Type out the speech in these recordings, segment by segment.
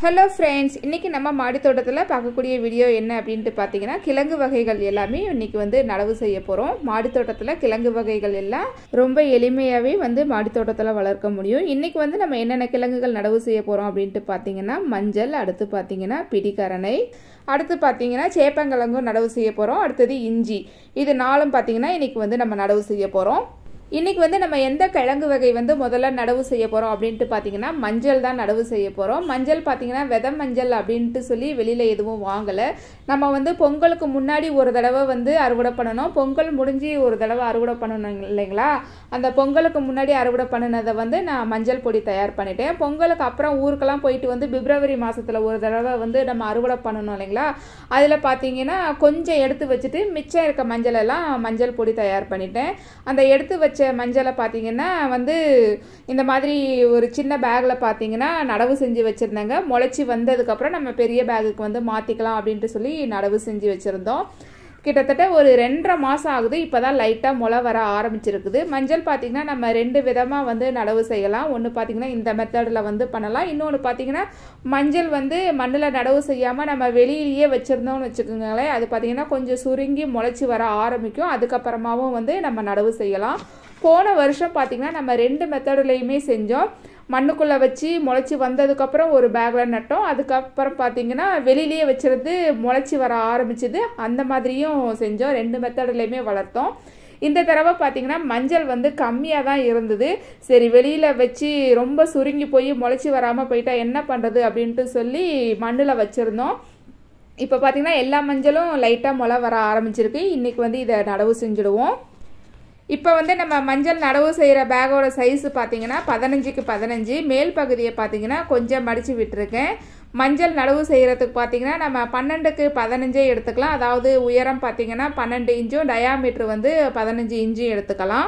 hello friends இன்றைக்கி நம்ம மாடி தோட்டத்தில் பார்க்கக்கூடிய வீடியோ என்ன அப்படின்ட்டு பார்த்தீங்கன்னா கிழங்கு வகைகள் எல்லாமே இன்றைக்கி வந்து நடவு செய்ய போகிறோம் மாடி தோட்டத்தில் கிழங்கு வகைகள் எல்லாம் ரொம்ப எளிமையாகவே வந்து மாடி தோட்டத்தில் வளர்க்க முடியும் இன்றைக்கி வந்து நம்ம என்னென்ன கிழங்குகள் நடவு செய்ய போகிறோம் அப்படின்ட்டு பார்த்தீங்கன்னா மஞ்சள் அடுத்து பார்த்தீங்கன்னா பிடிக்கரணை அடுத்து பார்த்தீங்கன்னா சேப்பங்கிழங்கும் நடவு செய்ய போகிறோம் அடுத்தது இஞ்சி இது நாலும் பார்த்தீங்கன்னா இன்றைக்கி வந்து நம்ம நடவு செய்ய போகிறோம் இன்றைக்கி வந்து நம்ம எந்த கிழங்கு வகை வந்து முதல்ல நடவு செய்ய போகிறோம் அப்படின்ட்டு பார்த்தீங்கன்னா மஞ்சள் தான் நடவு செய்ய போகிறோம் மஞ்சள் பார்த்தீங்கன்னா வித மஞ்சள் அப்படின்ட்டு சொல்லி வெளியில் எதுவும் வாங்கலை நம்ம வந்து பொங்கலுக்கு முன்னாடி ஒரு தடவை வந்து அறுவடை பண்ணணும் பொங்கல் முடிஞ்சு ஒரு தடவை அறுவடை பண்ணணும் இல்லைங்களா அந்த பொங்கலுக்கு முன்னாடி அறுவடை பண்ணினதை வந்து நான் மஞ்சள் பொடி தயார் பண்ணிட்டேன் பொங்கலுக்கு அப்புறம் ஊருக்கெல்லாம் போயிட்டு வந்து பிப்ரவரி மாதத்தில் ஒரு தடவை வந்து நம்ம அறுவடை பண்ணணும் இல்லைங்களா அதில் பார்த்தீங்கன்னா கொஞ்சம் எடுத்து வச்சுட்டு மிச்சம் இருக்க மஞ்சள் எல்லாம் மஞ்சள் பொடி தயார் பண்ணிட்டேன் அந்த எடுத்து வச்ச மஞ்சளை பார்த்தீங்கன்னா வந்து இந்த மாதிரி ஒரு சின்ன பேக்கில் பார்த்தீங்கன்னா நடவு செஞ்சு வச்சுருந்தேங்க முளைச்சி வந்ததுக்கப்புறம் நம்ம பெரிய பேகுக்கு வந்து மாற்றிக்கலாம் அப்படின்ட்டு சொல்லி நடவு செஞ்சு வச்சுருந்தோம் கிட்டத்தட்ட ஒரு ரெண்டரை மாதம் ஆகுது இப்போ தான் லைட்டாக முளை வர ஆரம்பிச்சிருக்குது மஞ்சள் பார்த்திங்கன்னா நம்ம ரெண்டு விதமாக வந்து நடவு செய்யலாம் ஒன்று பார்த்திங்கன்னா இந்த மெத்தடில் வந்து பண்ணலாம் இன்னொன்று பார்த்திங்கன்னா மஞ்சள் வந்து மண்ணில் நடவு செய்யாமல் நம்ம வெளியிலேயே வச்சுருந்தோம்னு வச்சுக்கோங்களேன் அது பார்த்திங்கன்னா கொஞ்சம் சுருங்கி முளைச்சி வர ஆரம்பிக்கும் அதுக்கப்புறமாவும் வந்து நம்ம நடவு செய்யலாம் போன வருஷம் பார்த்திங்கன்னா நம்ம ரெண்டு மெத்தடுலையுமே செஞ்சோம் மண்ணுக்குள்ளே வச்சு முளைச்சி வந்ததுக்கப்புறம் ஒரு பேக்கில் நட்டோம் அதுக்கப்புறம் பார்த்தீங்கன்னா வெளியிலேயே வச்சுருந்து முளைச்சி வர ஆரம்பிச்சது அந்த மாதிரியும் செஞ்சோம் ரெண்டு மெத்தடுலையுமே வளர்த்தோம் இந்த தடவை பார்த்தீங்கன்னா மஞ்சள் வந்து கம்மியாக தான் இருந்தது சரி வெளியில் வச்சு ரொம்ப சுருங்கி போய் முளைச்சி வராமல் போயிட்டா என்ன பண்ணுறது அப்படின்ட்டு சொல்லி மண்ணில் வச்சுருந்தோம் இப்போ பார்த்தீங்கன்னா எல்லா மஞ்சளும் லைட்டாக முளை வர ஆரம்பிச்சிருக்கு இன்றைக்கி வந்து இதை நடவு செஞ்சுடுவோம் இப்போ வந்து நம்ம மஞ்சள் நடவு செய்கிற பேக்கோட சைஸ் பார்த்தீங்கன்னா பதினஞ்சுக்கு பதினஞ்சு மேல் பகுதியை பார்த்தீங்கன்னா கொஞ்சம் மடித்து விட்டுருக்கேன் மஞ்சள் நடவு செய்கிறதுக்கு பார்த்தீங்கன்னா நம்ம பன்னெண்டுக்கு பதினஞ்சே எடுத்துக்கலாம் அதாவது உயரம் பார்த்தீங்கன்னா பன்னெண்டு இன்ச்சும் டயாமீட்ரு வந்து பதினஞ்சு இன்ச்சும் எடுத்துக்கலாம்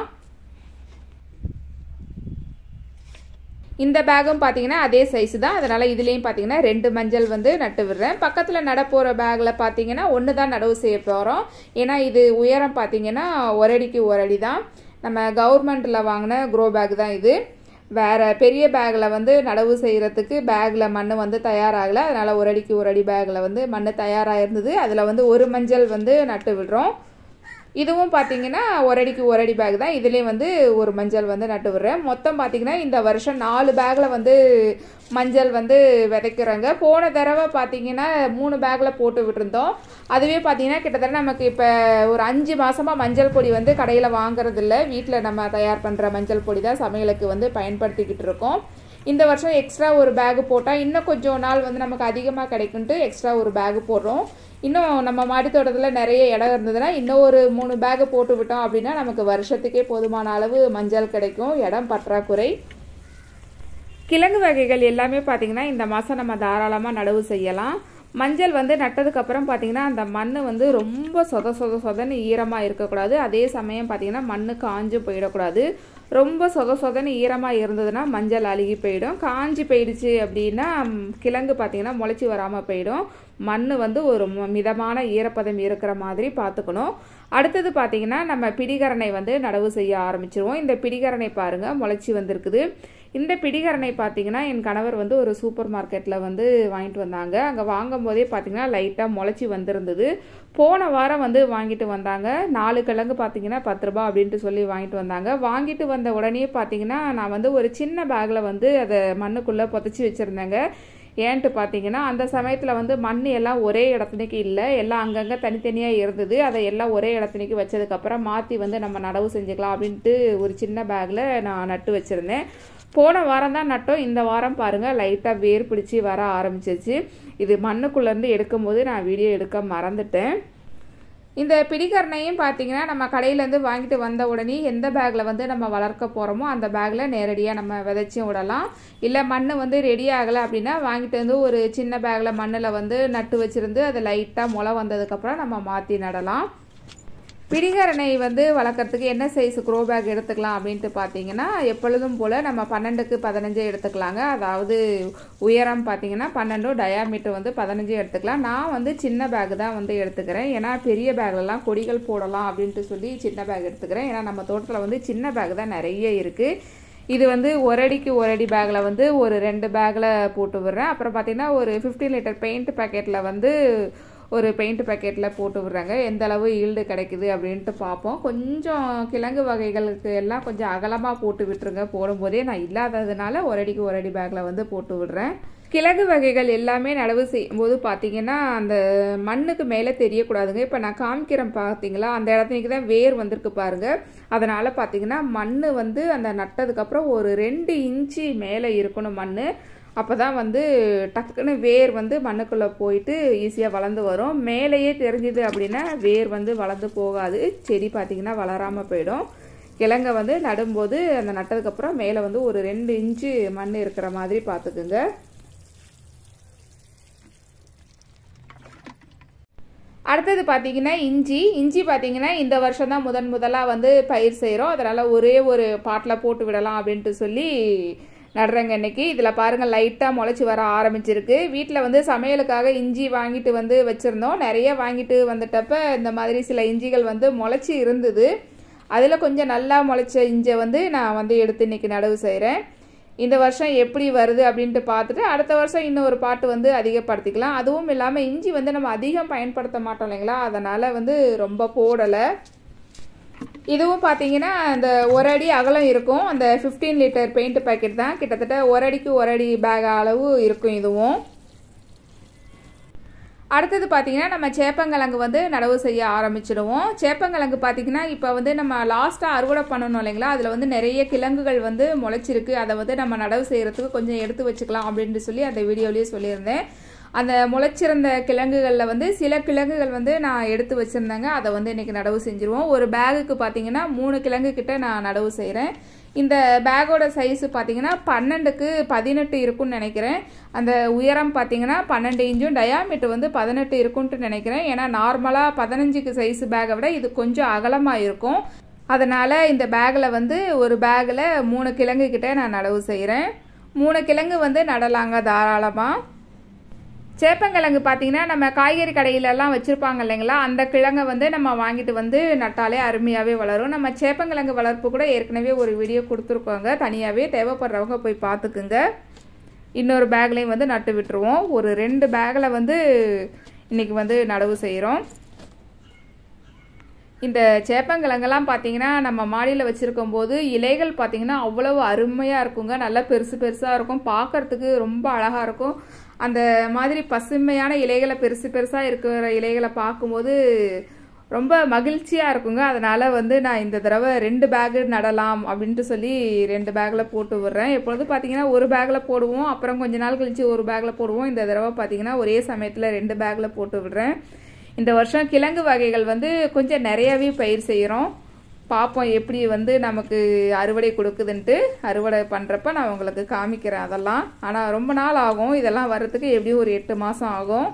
இந்த பேக்கும் பார்த்தீங்கன்னா அதே சைஸ் தான் அதனால் இதுலேயும் பார்த்தீங்கன்னா ரெண்டு மஞ்சள் வந்து நட்டு விடுறேன் பக்கத்தில் நட போகிற பேக்கில் பார்த்தீங்கன்னா ஒன்று தான் நடவு செய்ய போகிறோம் ஏன்னா இது உயரம் பார்த்தீங்கன்னா ஒரு அடிக்கு ஒரு அடி தான் நம்ம கவர்மெண்ட்டில் வாங்கின க்ரோ பேக் தான் இது வேறு பெரிய பேக்கில் வந்து நடவு செய்கிறதுக்கு பேக்கில் மண் வந்து தயாராகலை அதனால் ஒரு அடிக்கு ஒரு அடி பேக்கில் வந்து மண் தயாராக இருந்தது அதில் வந்து ஒரு மஞ்சள் வந்து நட்டு விடுறோம் இதுவும் பார்த்தீங்கன்னா ஒரு அடிக்கு ஒரு அடி பேக் தான் இதுலேயும் வந்து ஒரு மஞ்சள் வந்து நட்டு விடுறேன் மொத்தம் பார்த்தீங்கன்னா இந்த வருஷம் நாலு பேக்கில் வந்து மஞ்சள் வந்து விதைக்கிறாங்க போன தடவை பார்த்தீங்கன்னா மூணு பேக்கில் போட்டு விட்டுருந்தோம் அதுவே பார்த்தீங்கன்னா கிட்டத்தட்ட நமக்கு இப்போ ஒரு அஞ்சு மாதமாக மஞ்சள் பொடி வந்து கடையில் வாங்குறது இல்லை வீட்டில் நம்ம தயார் பண்ணுற மஞ்சள் பொடி தான் சமையலுக்கு வந்து பயன்படுத்திக்கிட்டு இருக்கோம் இந்த வருஷம் எக்ஸ்ட்ரா ஒரு பேகு போட்டால் இன்னும் கொஞ்சம் நாள் வந்து நமக்கு அதிகமாக கிடைக்குன்ட்டு எக்ஸ்ட்ரா ஒரு பேகு போடுறோம் இன்னும் நம்ம மாடி தோட்டத்தில் நிறைய இடம் இருந்ததுன்னா இன்னும் ஒரு மூணு பேகு போட்டு விட்டோம் அப்படின்னா நமக்கு வருஷத்துக்கே போதுமான அளவு மஞ்சள் கிடைக்கும் இடம் பற்றாக்குறை கிழங்கு வகைகள் எல்லாமே பார்த்திங்கன்னா இந்த மாதம் நம்ம தாராளமாக நடவு செய்யலாம் மஞ்சள் வந்து நட்டதுக்கப்புறம் பார்த்தீங்கன்னா அந்த மண் வந்து ரொம்ப சொத சொத சொதன்னு ஈரமாக இருக்கக்கூடாது அதே சமயம் பார்த்தீங்கன்னா மண் காஞ்சும் போயிடக்கூடாது ரொம்ப சொத சொதன்னு ஈரமாக இருந்ததுன்னா மஞ்சள் அழுகி போயிடும் காஞ்சி போயிடுச்சு அப்படின்னா கிழங்கு பார்த்தீங்கன்னா முளைச்சி வராமல் போயிடும் மண் வந்து ஒரு மிதமான ஈரப்பதம் இருக்கிற மாதிரி பார்த்துக்கணும் அடுத்தது பார்த்தீங்கன்னா நம்ம பிடிகரணை வந்து நடவு செய்ய ஆரம்பிச்சிருவோம் இந்த பிடிகரணை பாருங்கள் முளைச்சி வந்திருக்குது இந்த பிடிகரணை பார்த்தீங்கன்னா என் கணவர் வந்து ஒரு சூப்பர் மார்க்கெட்டில் வந்து வாங்கிட்டு வந்தாங்க அங்கே வாங்கும் போதே பார்த்தீங்கன்னா லைட்டாக முளைச்சி வந்திருந்தது போன வாரம் வந்து வாங்கிட்டு வந்தாங்க நாலு கிழங்கு பார்த்தீங்கன்னா பத்து ரூபா அப்படின்ட்டு சொல்லி வாங்கிட்டு வந்தாங்க வாங்கிட்டு வந்த உடனே பார்த்தீங்கன்னா நான் வந்து ஒரு சின்ன பேக்கில் வந்து அதை மண்ணுக்குள்ளே புதைச்சி வச்சுருந்தேங்க ஏன்ட்டு பார்த்தீங்கன்னா அந்த சமயத்தில் வந்து மண் எல்லாம் ஒரே இடத்துனைக்கு இல்லை எல்லாம் அங்கங்கே தனித்தனியாக இருந்தது அதை எல்லாம் ஒரே இடத்துனைக்கு வச்சதுக்கப்புறம் மாற்றி வந்து நம்ம நடவு செஞ்சுக்கலாம் அப்படின்ட்டு ஒரு சின்ன பேக்கில் நான் நட்டு வச்சுருந்தேன் போன வாரம் தான் நட்டோம் இந்த வாரம் பாருங்கள் லைட்டாக வேர் பிடிச்சி வர ஆரம்பிச்சிச்சு இது மண்ணுக்குள்ளேருந்து எடுக்கும்போது நான் வீடியோ எடுக்க மறந்துட்டேன் இந்த பிடிகரணையும் பார்த்தீங்கன்னா நம்ம கடையிலேருந்து வாங்கிட்டு வந்த உடனே எந்த பேக்கில் வந்து நம்ம வளர்க்க போகிறோமோ அந்த பேக்கில் நேரடியாக நம்ம விதைச்சும் விடலாம் இல்லை மண் வந்து ரெடி ஆகலை அப்படின்னா வாங்கிட்டு வந்து ஒரு சின்ன பேக்கில் மண்ணில் வந்து நட்டு வச்சுருந்து அதை லைட்டாக முளை வந்ததுக்கப்புறம் நம்ம மாற்றி நடலாம் பிடிகரணை வந்து வளர்க்குறதுக்கு என்ன சைஸ் க்ரோ பேக் எடுத்துக்கலாம் அப்படின்ட்டு பார்த்தீங்கன்னா எப்பொழுதும் போல் நம்ம பன்னெண்டுக்கு பதினஞ்சு எடுத்துக்கலாங்க அதாவது உயரம் பார்த்தீங்கன்னா பன்னெண்டும் டயாமீட்டர் வந்து பதினஞ்சு எடுத்துக்கலாம் நான் வந்து சின்ன பேக் தான் வந்து எடுத்துக்கிறேன் ஏன்னா பெரிய பேக்லலாம் கொடிகள் போடலாம் அப்படின்ட்டு சொல்லி சின்ன பேக் எடுத்துக்கிறேன் ஏன்னா நம்ம தோட்டத்தில் வந்து சின்ன பேக் தான் நிறைய இருக்குது இது வந்து ஒரு அடிக்கு ஒரு அடி பேக்கில் வந்து ஒரு ரெண்டு பேக்கில் போட்டு விடுறேன் அப்புறம் பார்த்தீங்கன்னா ஒரு ஃபிஃப்டீன் லிட்டர் பெயிண்ட் பேக்கெட்டில் வந்து ஒரு பெயிண்ட் பேக்கெட்டில் போட்டு விடுறாங்க எந்த அளவு ஈல்டு கிடைக்குது அப்படின்ட்டு பார்ப்போம் கொஞ்சம் கிழங்கு வகைகளுக்கு எல்லாம் கொஞ்சம் அகலமாக போட்டு விட்டுருங்க போடும்போதே நான் இல்லாததுனால ஒரு அடிக்கு ஒரு அடி பேக்கில் வந்து போட்டு விடுறேன் கிழங்கு வகைகள் எல்லாமே நடவு செய்யும்போது பார்த்தீங்கன்னா அந்த மண்ணுக்கு மேலே தெரியக்கூடாதுங்க இப்போ நான் காமிக்கிறேன் பார்த்தீங்களா அந்த இடத்துக்கு தான் வேர் வந்திருக்கு பாருங்க அதனால் பார்த்தீங்கன்னா மண் வந்து அந்த நட்டதுக்கப்புறம் ஒரு ரெண்டு இன்ச்சு மேலே இருக்கணும் மண் அப்போ தான் வந்து டக்குன்னு வேர் வந்து மண்ணுக்குள்ளே போயிட்டு ஈஸியாக வளர்ந்து வரும் மேலேயே தெரிஞ்சுது அப்படின்னா வேர் வந்து வளர்ந்து போகாது செடி பார்த்திங்கன்னா வளராமல் போயிடும் கிழங்க வந்து நடும்போது அந்த நட்டதுக்கப்புறம் மேலே வந்து ஒரு ரெண்டு இன்ச்சு மண் இருக்கிற மாதிரி பார்த்துக்குங்க அடுத்தது பார்த்தீங்கன்னா இஞ்சி இஞ்சி பார்த்தீங்கன்னா இந்த வருஷம் தான் முதன் முதலாக வந்து பயிர் செய்கிறோம் அதனால் ஒரே ஒரு பாட்டில் போட்டு விடலாம் அப்படின்ட்டு சொல்லி நடுறேங்க இன்னைக்கு இதில் பாருங்கள் லைட்டாக முளைச்சி வர ஆரம்பிச்சிருக்கு வீட்டில் வந்து சமையலுக்காக இஞ்சி வாங்கிட்டு வந்து வச்சுருந்தோம் நிறைய வாங்கிட்டு வந்துட்டப்ப இந்த மாதிரி சில இஞ்சிகள் வந்து முளைச்சி இருந்தது அதில் கொஞ்சம் நல்லா முளைச்ச இஞ்சை வந்து நான் வந்து எடுத்து இன்னைக்கு நடவு செய்கிறேன் இந்த வருஷம் எப்படி வருது அப்படின்ட்டு பார்த்துட்டு அடுத்த வருஷம் இன்னும் ஒரு பாட்டு வந்து அதிகப்படுத்திக்கலாம் அதுவும் இல்லாமல் இஞ்சி வந்து நம்ம அதிகம் பயன்படுத்த மாட்டோம் இல்லைங்களா அதனால் வந்து ரொம்ப போடலை இதுவும் பார்த்தீங்கன்னா அந்த ஒரு அடி அகலம் இருக்கும் அந்த ஃபிஃப்டீன் லிட்டர் பெயிண்ட் பேக்கெட் தான் கிட்டத்தட்ட ஒரு அடிக்கு ஒரு அடி பேக் அளவு இருக்கும் இதுவும் அடுத்தது பார்த்தீங்கன்னா நம்ம சேப்பங்கிழங்கு வந்து நடவு செய்ய ஆரம்பிச்சிடுவோம் சேப்பங்கிழங்கு பார்த்தீங்கன்னா இப்போ வந்து நம்ம லாஸ்ட்டாக அறுவடை பண்ணணும் இல்லைங்களா அதில் வந்து நிறைய கிழங்குகள் வந்து முளைச்சிருக்கு அதை வந்து நம்ம நடவு செய்கிறதுக்கு கொஞ்சம் எடுத்து வச்சுக்கலாம் அப்படின்ட்டு சொல்லி அந்த வீடியோலேயே சொல்லியிருந்தேன் அந்த முளைச்சிருந்த கிழங்குகளில் வந்து சில கிழங்குகள் வந்து நான் எடுத்து வச்சுருந்தேங்க அதை வந்து இன்றைக்கி நடவு செஞ்சுருவோம் ஒரு பேகுக்கு பார்த்தீங்கன்னா மூணு கிழங்கு கிட்ட நான் நடவு செய்கிறேன் இந்த பேக்கோட சைஸு பார்த்தீங்கன்னா பன்னெண்டுக்கு பதினெட்டு இருக்கும்னு நினைக்கிறேன் அந்த உயரம் பார்த்தீங்கன்னா பன்னெண்டு இன்ச்சும் டயாமீட்டர் வந்து பதினெட்டு இருக்கும்ட்டு நினைக்கிறேன் ஏன்னா நார்மலாக பதினஞ்சுக்கு சைஸ் பேக்கை விட இது கொஞ்சம் அகலமாக இருக்கும் அதனால் இந்த பேக்கில் வந்து ஒரு பேக்கில் மூணு கிழங்கு கிட்ட நான் நடவு செய்கிறேன் மூணு கிழங்கு வந்து நடலாங்க தாராளமாக சேப்பங்கிழங்கு பார்த்தீங்கன்னா நம்ம காய்கறி கடையிலலாம் வச்சுருப்பாங்க இல்லைங்களா அந்த கிழங்கை வந்து நம்ம வாங்கிட்டு வந்து நட்டாலே அருமையாகவே வளரும் நம்ம சேப்பங்கிழங்கு வளர்ப்பு கூட ஏற்கனவே ஒரு வீடியோ கொடுத்துருக்கோங்க தனியாகவே தேவைப்படுறவங்க போய் பார்த்துக்குங்க இன்னொரு பேக்லேயும் வந்து நட்டு விட்டுருவோம் ஒரு ரெண்டு பேக்கில் வந்து இன்றைக்கி வந்து நடவு செய்கிறோம் இந்த சேப்பங்கிழங்கெல்லாம் பார்த்தீங்கன்னா நம்ம மாடியில் வச்சுருக்கும் போது இலைகள் பார்த்தீங்கன்னா அவ்வளவு அருமையாக இருக்குங்க நல்லா பெருசு பெருசாக இருக்கும் பார்க்கறதுக்கு ரொம்ப அழகாக இருக்கும் அந்த மாதிரி பசுமையான இலைகளை பெருசு பெருசாக இருக்கிற இலைகளை பார்க்கும்போது ரொம்ப மகிழ்ச்சியாக இருக்குங்க அதனால் வந்து நான் இந்த தடவை ரெண்டு பேகு நடலாம் அப்படின்ட்டு சொல்லி ரெண்டு பேக்கில் போட்டு விடுறேன் எப்பொழுது பார்த்தீங்கன்னா ஒரு பேக்கில் போடுவோம் அப்புறம் கொஞ்ச நாள் கழித்து ஒரு பேக்கில் போடுவோம் இந்த தடவை பார்த்தீங்கன்னா ஒரே சமயத்தில் ரெண்டு பேக்கில் போட்டு விடுறேன் இந்த வருஷம் கிழங்கு வகைகள் வந்து கொஞ்சம் நிறையவே பயிர் செய்கிறோம் பார்ப்போம் எப்படி வந்து நமக்கு அறுவடை கொடுக்குதுன்ட்டு அறுவடை பண்ணுறப்ப நான் உங்களுக்கு காமிக்கிறேன் அதெல்லாம் ஆனால் ரொம்ப நாள் ஆகும் இதெல்லாம் வர்றதுக்கு எப்படியும் ஒரு எட்டு மாதம் ஆகும்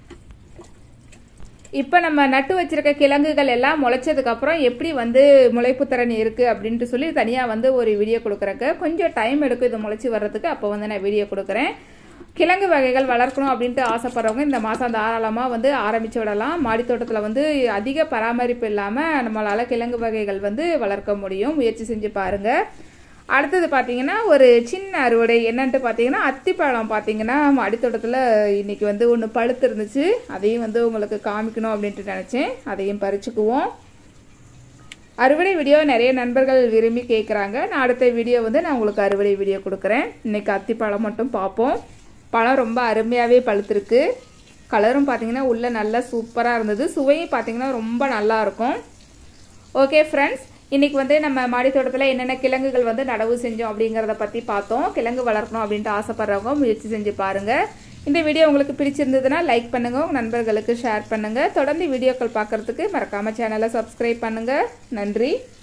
இப்போ நம்ம நட்டு வச்சிருக்க கிழங்குகள் எல்லாம் முளைச்சதுக்கப்புறம் எப்படி வந்து முளைப்பு திறன் இருக்குது அப்படின்ட்டு சொல்லி தனியாக வந்து ஒரு வீடியோ கொடுக்குறக்கு கொஞ்சம் டைம் எடுக்கும் இது முளைச்சி வர்றதுக்கு அப்போ வந்து நான் வீடியோ கொடுக்குறேன் கிழங்கு வகைகள் வளர்க்கணும் அப்படின்ட்டு ஆசைப்படுறவங்க இந்த மாதம் தாராளமாக வந்து ஆரம்பித்து விடலாம் மாடித்தோட்டத்தில் வந்து அதிக பராமரிப்பு இல்லாமல் நம்மளால் கிழங்கு வகைகள் வந்து வளர்க்க முடியும் முயற்சி செஞ்சு பாருங்கள் அடுத்தது பார்த்தீங்கன்னா ஒரு சின்ன அறுவடை என்னன்ட்டு பார்த்தீங்கன்னா அத்திப்பழம் பார்த்தீங்கன்னா மாடித்தோட்டத்தில் இன்றைக்கி வந்து ஒன்று பழுத்து இருந்துச்சு அதையும் வந்து உங்களுக்கு காமிக்கணும் அப்படின்ட்டு நினச்சேன் அதையும் பறிச்சுக்குவோம் அறுவடை வீடியோ நிறைய நண்பர்கள் விரும்பி கேட்குறாங்க நான் அடுத்த வீடியோ வந்து நான் உங்களுக்கு அறுவடை வீடியோ கொடுக்குறேன் இன்றைக்கி அத்திப்பழம் மட்டும் பார்ப்போம் பழம் ரொம்ப அருமையாகவே பழுத்திருக்கு கலரும் பார்த்தீங்கன்னா உள்ளே நல்லா சூப்பராக இருந்தது சுவையும் பார்த்தீங்கன்னா ரொம்ப நல்லா இருக்கும் ஓகே ஃப்ரெண்ட்ஸ் இன்றைக்கி வந்து நம்ம மாடி தோட்டத்தில் என்னென்ன கிழங்குகள் வந்து நடவு செஞ்சோம் அப்படிங்கிறத பற்றி பார்த்தோம் கிழங்கு வளர்க்கணும் அப்படின்ட்டு ஆசைப்படுறவங்க முயற்சி செஞ்சு பாருங்கள் இந்த வீடியோ உங்களுக்கு பிடிச்சிருந்ததுன்னா லைக் பண்ணுங்கள் உங்கள் நண்பர்களுக்கு ஷேர் பண்ணுங்கள் தொடர்ந்து வீடியோக்கள் பார்க்குறதுக்கு மறக்காமல் சேனலை சப்ஸ்கிரைப் பண்ணுங்கள் நன்றி